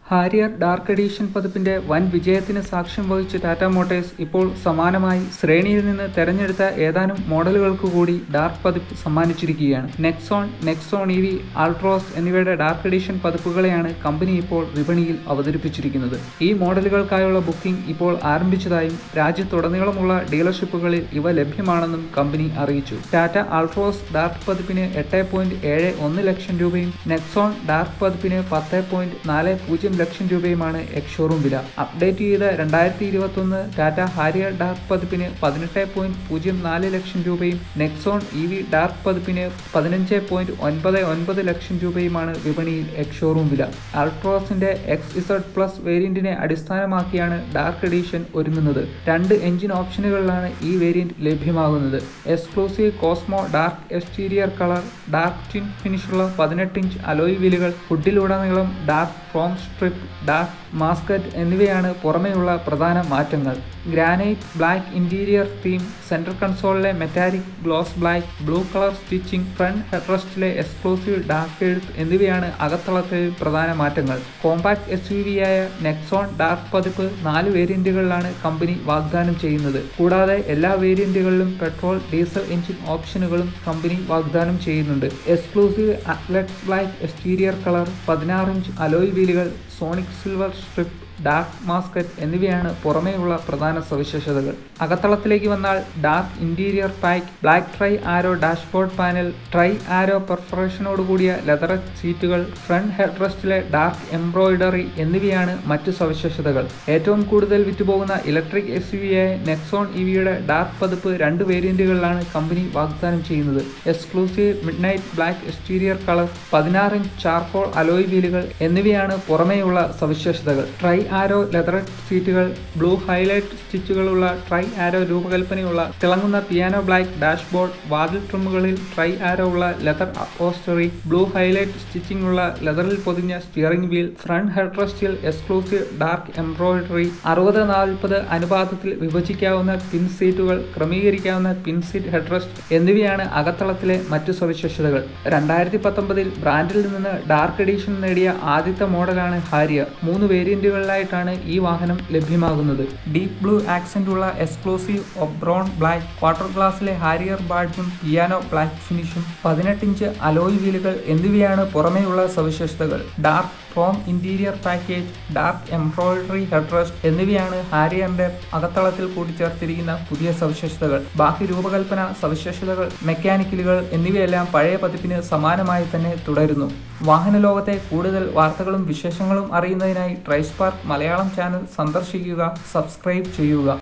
Harrier dark edition പതിപ്പിന്റെ വൻ വിജയത്തിന് സാക്ഷ്യം വഹിച്ച ടാറ്റ മോട്ടോഴ്സ് ഇപ്പോൾ സമാനമായി ശ്രേണിയിൽ നിന്ന് തെരഞ്ഞെടുത്ത ഏതാനും മോഡലുകൾക്ക് കൂടി ഡാർക്ക് പതിപ്പ് സമ്മാനിച്ചിരിക്കുകയാണ് Nexon Nexon E V Altroz എന്നിവയുടെ ഡാർക്ക് എഡീഷൻ പതിപ്പുകളെയാണ് കമ്പനി ഇപ്പോൾ വിപണിയിൽ അവതരിപ്പിച്ചിരിക്കുന്നത് ഈ മോഡലുകൾക്കായുള്ള ബുക്കിംഗ് ഇപ്പോൾ ആരംഭിച്ചതായും രാജ്യത്തുടനീളമുള്ള ഡീലർഷിപ്പുകളിൽ ഇവ ലഭ്യമാണെന്നും കമ്പനി അറിയിച്ചു ടാറ്റ ആൾട്രോസ് ഡാർക്ക് പതിപ്പിന് എട്ട് പോയിന്റ് ഏഴ് ഒന്ന് ലക്ഷം രൂപയും നെക്സോൺ ഡാർക്ക് പതിപ്പിന് പത്ത് പോയിന്റ് നാല് പൂജ്യം ലക്ഷം രൂപയുമാണ് എക്സ്ഷോറൂം വില അപ്ഡേറ്റ് ചെയ്ത രണ്ടായിരത്തി ഇരുപത്തി ഒന്ന് ടാറ്റ ഹാരിയർ ഡാർക്ക് പതിപ്പിന് പതിനെട്ട് പോയിന്റ് പൂജ്യം നാല് ലക്ഷം രൂപയും നെക്സോൺ ഇ വി ഡാർക്ക് പതിപ്പിന് പതിനഞ്ച് പോയിന്റ് ഒൻപത് ഒൻപത് ലക്ഷം രൂപയുമാണ് വിപണിയിൽ എക്സ്ഷോറൂം വില അൾട്രോസിന്റെ എക്സ് ഇസഡ് പ്ലസ് വേരിയന്റിനെ അടിസ്ഥാനമാക്കിയാണ് ഡാർക്ക് എഡീഷൻ ഒരുങ്ങുന്നത് രണ്ട് എഞ്ചിൻ ഓപ്ഷനുകളിലാണ് ഈ വേരിയന്റ് ലഭ്യമാകുന്നത് exclusive cosmo dark exterior colour dark tint ഫിനിഷുള്ള പതിനെട്ട് ഇഞ്ച് അലോയ് വീലുകൾ ഹുഡിലുടനീളം dark form strip dark mascot എന്നിവയാണ് പുറമെയുള്ള പ്രധാന മാറ്റങ്ങൾ granite black interior theme central കൺസോളിലെ metallic gloss black blue colour stitching front ഹെഡ്രസ്റ്റിലെ എക്സ്ക്ലൂസീവ് ഡാർക്ക് എഴുത്ത് എന്നിവയാണ് അകത്തളത്തിൽ പ്രധാന മാറ്റങ്ങൾ കോമ്പാക്ട് എസ് യു വിയായ നെക്സോൺ ഡാർക്ക് പതിപ്പ് നാല് വേരിയന്റുകളിലാണ് കമ്പനി വാഗ്ദാനം ചെയ്യുന്നത് കൂടാതെ എല്ലാ വേരിയന്റുകളിലും പെട്രോൾ ഡീസൽ എഞ്ചിൻ ഓപ്ഷനുകളും കമ്പനി വാഗ്ദാനം ചെയ്യുന്നുണ്ട് exclusive athlete black exterior colour പതിനാറ് ഇഞ്ച് അലോയ് വീലുകൾ sonic silver strip dark mascot എന്നിവയാണ് പുറമേയുള്ള പ്രധാന സവിശേഷതകൾ അകത്തളത്തിലേക്ക് വന്നാൽ dark interior pack black tri arrow dashboard panel tri arrow പെർഫറേഷനോട് കൂടിയ ലെതർ സീറ്റുകൾ ഫ്രണ്ട് ഹെഡ് റെസ്റ്റിലെ ഡാർക്ക് എംബ്രോയിഡറി എന്നിവയാണ് മറ്റു സവിശേഷതകൾ ഏറ്റവും കൂടുതൽ വിറ്റുപോകുന്ന ഇലക്ട്രിക് എസ് യു വിയായ നെക്സോൺ ഇ വിയുടെ ഡാർക്ക് പതിപ്പ് രണ്ട് വേരിയന്റുകളിലാണ് കമ്പനി വാഗ്ദാനം ചെയ്യുന്നത് exclusive midnight black exterior colour പതിനാറ് ഇഞ്ച് ചാർക്കോൾ അലോയ് വീലുകൾ എന്നിവയാണ് പുറമേയുള്ള സവിശേഷതകൾ ട്രൈ ആരോ ലെതർ സീറ്റുകൾ ബ്ലൂ ഹൈലൈറ്റ് സ്റ്റിച്ചുകളുള്ള ട്രൈ ആരോ രൂപകൽപ്പനയുള്ള തിളങ്ങുന്ന പിയാനോ ബ്ലാക്ക് ഡാഷ്ബോർഡ് വാതിൽ ട്രിമ്മുകളിൽ ട്രൈ ആരോ ഉള്ള leather upholstery blue highlight stitching ഉള്ള ലെതറിൽ പൊതിഞ്ഞ സ്റ്റിയറിംഗ് വീൽ ഫ്രണ്ട് ഹെഡ് റെസ്റ്റിൽ എക്സ്ക്ലൂസീവ് ഡാർക്ക് എംബ്രോയിഡറി അറുപത് നാൽപ്പത് അനുപാതത്തിൽ വിഭജിക്കാവുന്ന പിൻ സീറ്റുകൾ ക്രമീകരിക്കാവുന്ന പിൻ സീറ്റ് ഹെഡ് റെസ്റ്റ് എന്നിവയാണ് അകത്തളത്തിലെ മറ്റു സവിശേഷതകൾ രണ്ടായിരത്തി പത്തൊമ്പതിൽ ബ്രാൻഡിൽ നിന്ന് ഡാർക്ക് എഡീഷൻ നേടിയ ആദ്യത്തെ മോഡലാണ് ഹാരിയർ മൂന്ന് വേരിയന്റുകളിലായിട്ടാണ് ഈ വാഹനം ലഭ്യമാകുന്നത് ഡീപ് ബ്ലൂ ആക്സെന്റ് ഉള്ള എക്സ്ക്ലൂസീവ് ഒബ്രോൺ ബ്ലാക്ക് ക്വാർട്ടർ ഗ്ലാസിലെ ഹാരിയർ ബാഡ്ജും പിയാനോ ബ്ലാക്ക് ഫിനിഷും പതിനെട്ട് ഇഞ്ച് അലോയ് വീലുകൾ എന്നിവയാണ് പുറമേയുള്ള സവിശേഷതകൾ dark form interior package dark embroidery headrest എന്നിവയാണ് ഹാരിയറിന്റെ അകത്തളത്തിൽ കൂട്ടിച്ചേർത്തിരിക്കുന്ന പുതിയ സവിശേഷതകൾ ബാക്കി രൂപകൽപ്പന സവിശേഷതകൾ മെക്കാനിക്കലുകൾ എന്നിവയെല്ലാം പഴയ പതിപ്പിന് സമാനമായി തന്നെ തുടരുന്നു വാഹന ലോകത്തെ കൂടുതൽ വാർത്തകളും വിശേഷങ്ങളും അറിയുന്നതിനായി ട്രൈസ്പാർക്ക് മലയാളം ചാനൽ സന്ദർശിക്കുക സബ്സ്ക്രൈബ് ചെയ്യുക